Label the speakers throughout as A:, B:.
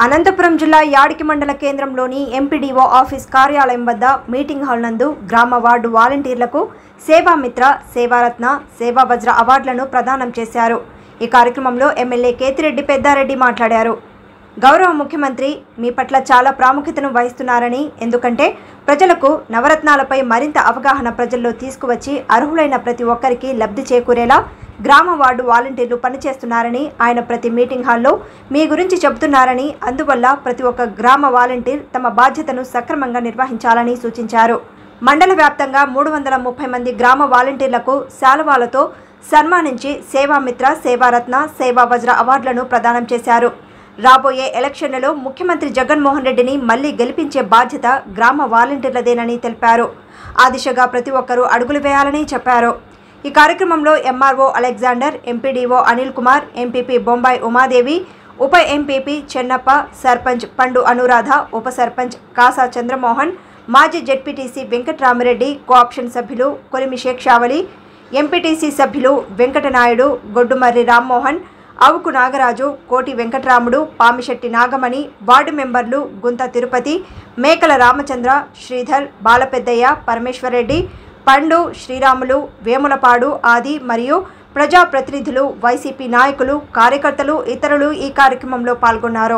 A: అనంతపురం జిల్లా యాడికి మండల కేంద్రంలోని ఎంపీడీఓ ఆఫీస్ కార్యాలయం వద్ద మీటింగ్ హాల్ నందు గ్రామ వార్డు వాలంటీర్లకు సేవామిత్ర సేవారత్న సేవా వజ్ర అవార్డులను ప్రదానం చేశారు ఈ కార్యక్రమంలో ఎమ్మెల్యే కేతిరెడ్డి పెద్దారెడ్డి మాట్లాడారు గౌరవ ముఖ్యమంత్రి మీ పట్ల చాలా ప్రాముఖ్యతను వహిస్తున్నారని ఎందుకంటే ప్రజలకు నవరత్నాలపై మరింత అవగాహన ప్రజల్లో తీసుకువచ్చి అర్హులైన ప్రతి ఒక్కరికి లబ్ధి చేకూరేలా గ్రామ వార్డు వాలంటీర్లు పనిచేస్తున్నారని ఆయన ప్రతి మీటింగ్ హాల్లో మీ గురించి చెబుతున్నారని అందువల్ల ప్రతి ఒక్క గ్రామ వాలంటీర్ తమ బాధ్యతను సక్రమంగా నిర్వహించాలని సూచించారు మండల వ్యాప్తంగా మూడు వందల ముప్పై మంది గ్రామ వాలంటీర్లకు శాలువాలతో సన్మానించి సేవామిత్ర సేవారత్న సేవా వజ్ర అవార్డులను ప్రదానం చేశారు రాబోయే ఎలక్షన్లలో ముఖ్యమంత్రి జగన్మోహన్ రెడ్డిని మళ్లీ గెలిపించే బాధ్యత గ్రామ వాలంటీర్లదేనని తెలిపారు ఆ దిశగా ప్రతి ఒక్కరూ అడుగులు వేయాలని చెప్పారు ఈ కార్యక్రమంలో MRO Alexander MPDO Anil Kumar MPP Bombay Umadevi ఉప ఎంపీపీ చెన్నప్ప సర్పంచ్ పండు అనురాధ ఉప సర్పంచ్ కాసా చంద్రమోహన్ మాజీ జెడ్పీటీసీ వెంకట్రామిరెడ్డి కోఆప్షన్ సభ్యులు కొలిమి షేక్ షావలి ఎంపీటీసీ సభ్యులు వెంకటనాయుడు గొడ్డుమర్రి రామ్మోహన్ అవుకు నాగరాజు కోటి వెంకట్రాముడు పామిశెట్టి నాగమణి వార్డు మెంబర్లు గుంత తిరుపతి మేకల రామచంద్ర శ్రీధర్ బాలపెద్దయ్య పరమేశ్వరరెడ్డి పండు శ్రీరాములు వేములపాడు ఆది మరియు ప్రజాప్రతినిధులు వైసీపీ నాయకులు కార్యకర్తలు ఇతరులు ఈ కార్యక్రమంలో పాల్గొన్నారు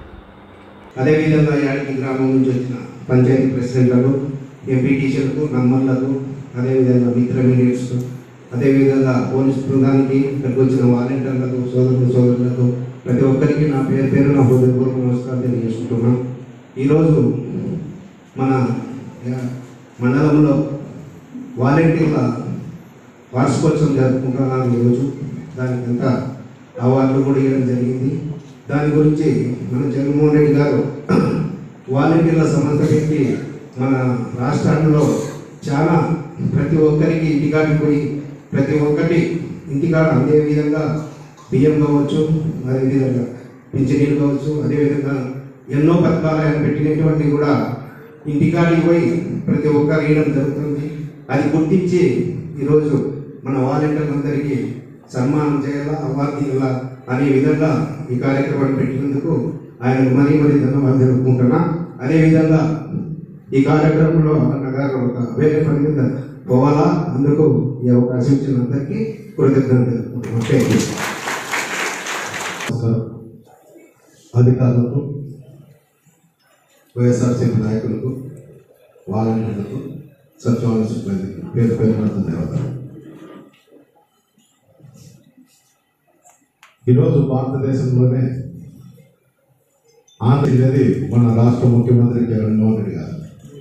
B: అదేవిధంగా యాడికి గ్రామం నుంచి వచ్చిన పంచాయతీ ప్రెసిడెంట్లకు ఎంపీటీసీలకు నంబర్లకు అదేవిధంగా మిత్ర మీడియట్స్ అదేవిధంగా పోలీస్ బృందానికి ఇక్కడికి వచ్చిన వాలంటీర్లకు సోదరులు సోదరులకు ప్రతి ఒక్కరికి నా పేరు పేరు నా హృదయపూర్వక నమస్కారం తెలియజేసుకుంటున్నాం ఈరోజు మన యా, మండలంలో వాలంటీర్ల వార్షికోత్సవం జరుపుకుంటున్నాను ఈరోజు దానికి అంతా అవార్డులు కూడా ఇవ్వడం జరిగింది దాని గురించి మన జగన్మోహన్ రెడ్డి గారు వాలంటీర్ల సంస్థ పెట్టి మన రాష్ట్రంలో చాలా ప్రతి ఒక్కరికి ఇంటికాడికి పోయి ప్రతి ఒక్కటి ఇంటికాడ అందే విధంగా బియ్యం కావచ్చు అదేవిధంగా పింఛనీలు కావచ్చు అదేవిధంగా ఎన్నో పథకాలు ఆయన పెట్టినటువంటి కూడా ఇంటికాడికి పోయి ప్రతి ఒక్కరు వేయడం జరుగుతుంది అది గుర్తించి ఈరోజు మన వాలంటీర్లందరికీ సన్మానం చేయాలా అవార్డు ఇవ్వాలా అనే విధంగా ఈ కార్యక్రమాన్ని పెట్టినందుకు ఆయన మరీ మరీ ధన్యవాదాలు తెలుపుకుంటున్నా అదేవిధంగా ఈ కార్యక్రమంలో అన్నగారు ఒక వేరే పని మీద పోవాలా అందుకు ఈ అవకాశం ఇచ్చిన అందరికీ కృతజ్ఞతలు తెలుపుకుంటున్నాను థ్యాంక్ యూ
C: నమస్కారం అధికారులకు వైఎస్ఆర్సీపీ నాయకులకు వాలంటీర్లకు సచివాలయ సిబ్బందికి పేరు పేరు ధన్యవాదాలు ఈరోజు భారతదేశంలోనే ఆంధ్రప్రదేశ్ మన రాష్ట్ర ముఖ్యమంత్రి జగన్మోహన్ రెడ్డి గారు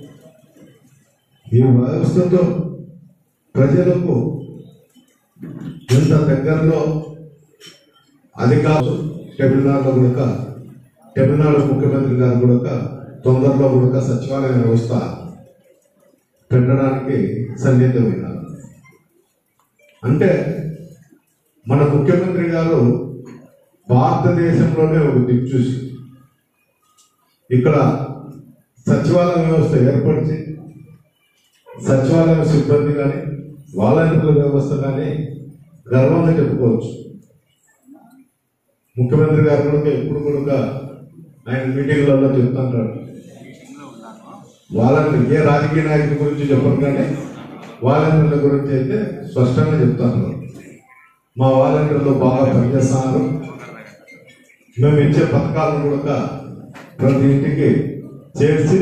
C: ఈ వ్యవస్థతో ప్రజలకు ఎంత దగ్గరలో అధికారులు తమిళనాడులో కూడా తమిళనాడు ముఖ్యమంత్రి గారు కూడా తొందరలో కూడా సచివాలయ వ్యవస్థ పెట్టడానికి సన్నిహితమైనారు అంటే మన ముఖ్యమంత్రి గారు భారతదేశంలోనే ఒక దిక్చూసి ఇక్కడ సచివాలయ వ్యవస్థ ఏర్పరిచి సచివాలయ సిబ్బంది కానీ వాలంటీర్ల వ్యవస్థ కానీ గర్వంగా చెప్పుకోవచ్చు ముఖ్యమంత్రి గారు కూడా ఎప్పుడు కూడా ఆయన మీటింగ్లలో చెప్తుంటారు వాళ్ళని ఏ రాజకీయ నాయకుల గురించి చెప్పరు కానీ వాలంటీర్ల గురించి అయితే స్పష్టంగా చెప్తున్నారు మా వాలంటీర్లు బాగా పనిచేస్తున్నారు మేము ఇచ్చే పథకాలను కూడా ప్రతి ఇంటికి చేర్చి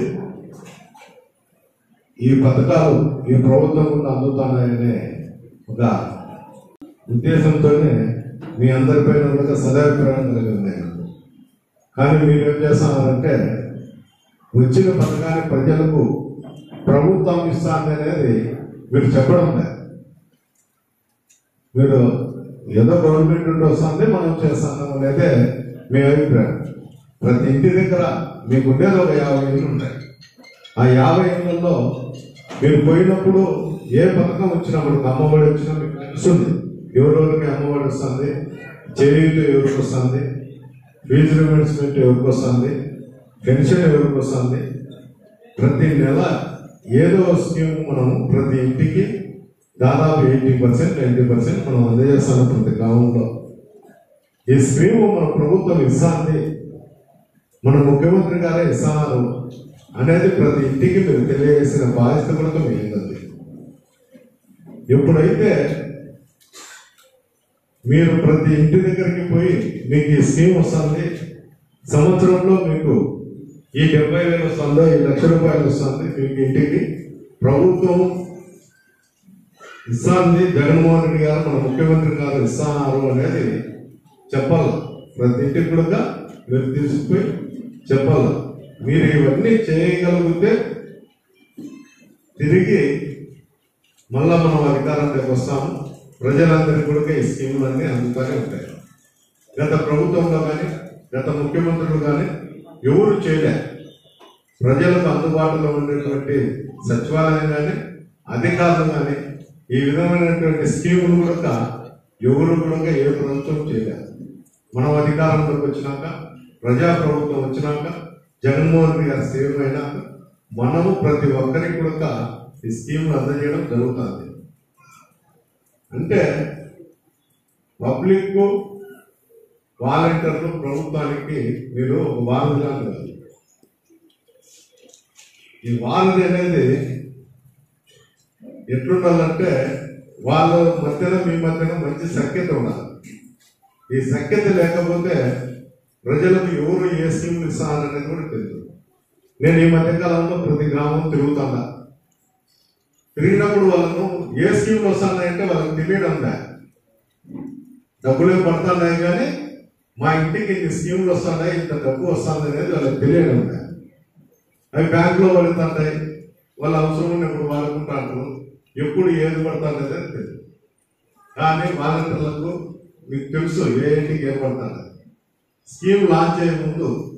C: ఈ పథకాలు ఈ ప్రభుత్వం కూడా అందుతున్నాయనే ఒక ఉద్దేశంతోనే మీ అందరిపైన కూడా సదాభిప్రాయం కలిగింది నాకు కానీ మీరు ఏం చేస్తున్నారంటే వచ్చిన పథకాన్ని ప్రజలకు ప్రభుత్వం ఇస్తాంది అనేది మీరు చెప్పడం లేదు మీరు ఏదో గవర్నమెంట్ నుండి వస్తుంది మనం చేస్తున్నాం అనేదే మీ అభిప్రాయం ప్రతి ఇంటి దగ్గర మీకు ఉండేది ఒక యాభై ఇళ్ళు ఉంటాయి ఆ యాభై ఇళ్లలో మీరు పోయినప్పుడు ఏ పథకం వచ్చినప్పుడు అమ్మఒడి వచ్చినా మీకు తెలుస్తుంది ఎవరెవరికి అమ్మఒడి వస్తుంది చేయూత ఎవరికి వస్తుంది ఫీజు రిమెంట్స్మెంట్ ఎవరికి వస్తుంది పెన్షన్ ఎవరికి వస్తుంది ప్రతి నెల ఏదో స్కీమ్ మనం ప్రతి ఇంటికి దాదాపు ఎయిటీ పర్సెంట్ నైంటీ పర్సెంట్ మనం అందజేస్తాం ప్రతి గ్రామంలో ఈ స్కీమ్ మన ప్రభుత్వం ఇస్తుంది మన ముఖ్యమంత్రి గారే ఇస్తున్నారు అనేది ప్రతి ఇంటికి మీరు తెలియజేసిన బాధ్యత కూడా మీది ఎప్పుడైతే మీరు ప్రతి ఇంటి దగ్గరికి పోయి మీకు ఈ స్కీమ్ వస్తుంది సంవత్సరంలో మీకు ఈ డెబ్బై వేలు వస్తుందో ఈ లక్ష రూపాయలు వస్తుంది మీకు ఇంటికి ప్రభుత్వం ఇస్తాంది జగన్మోహన్ రెడ్డి గారు మన ముఖ్యమంత్రి గారు ఇస్తున్నారు అనేది చెప్పాలి ప్రతి ఇంటికి కూడా మీరు తీసుకుపోయి చెప్పాలి మీరు ఇవన్నీ చేయగలిగితే తిరిగి మళ్ళా మనం అధికారంలోకి వస్తాము ప్రజలందరికీ కూడా ఈ స్కీములన్నీ అందుతూనే ఉంటాయి గత ప్రభుత్వంలో కానీ గత ముఖ్యమంత్రులు కానీ ఎవరు చేయలే ప్రజలకు అందుబాటులో ఉండేటువంటి సచివాలయం కానీ అధికారులు కానీ ఈ విధమైనటువంటి స్కీములు కూడా ఎవరు కూడా ఏ ప్రభుత్వం చేయలేదు మనం అధికారంలోకి వచ్చినాక ప్రజా ప్రభుత్వం వచ్చినాక జగన్మోహన్ రెడ్డి గారి సీఎం అయినాక మనము ప్రతి ఒక్కరికి కూడా ఈ స్కీములు అందజేయడం జరుగుతుంది అంటే పబ్లిక్ వాలంటీర్లు ప్రభుత్వానికి మీరు ఒక వారధిగా కాదు ఈ వారధి అనేది ఎట్లుండాలంటే వాళ్ళ మధ్యన మీ మధ్యన మంచి సఖ్యత ఉండాలి ఈ సఖ్యత లేకపోతే ప్రజలకు ఎవరు ఏ స్కీములు ఇస్తారనేది కూడా తెలియదు నేను ఈ మధ్య కాలంలో ప్రతి గ్రామం తిరుగుతాను తిరిగినప్పుడు వాళ్ళను ఏ స్కీములు వస్తున్నాయంటే వాళ్ళకి తెలియడం లే డబ్బులు పడుతున్నాయి కానీ మా ఇంటికి ఇన్ని స్కీములు వస్తున్నాయి ఇంత డబ్బు వస్తుంది అనేది వాళ్ళకి తెలియడం లే అవి బ్యాంకులో పడుతుంటాయి వాళ్ళ అవసరం ఉన్నప్పుడు వాడుకుంటారు ఎప్పుడు ఏది పడుతుంది అనేది తెలియదు కానీ వాలంటీర్లకు మీకు తెలుసు ఏ ఇంటికి ఏం పడుతుంది స్కీమ్ లాంచ్ అయ్యే ముందు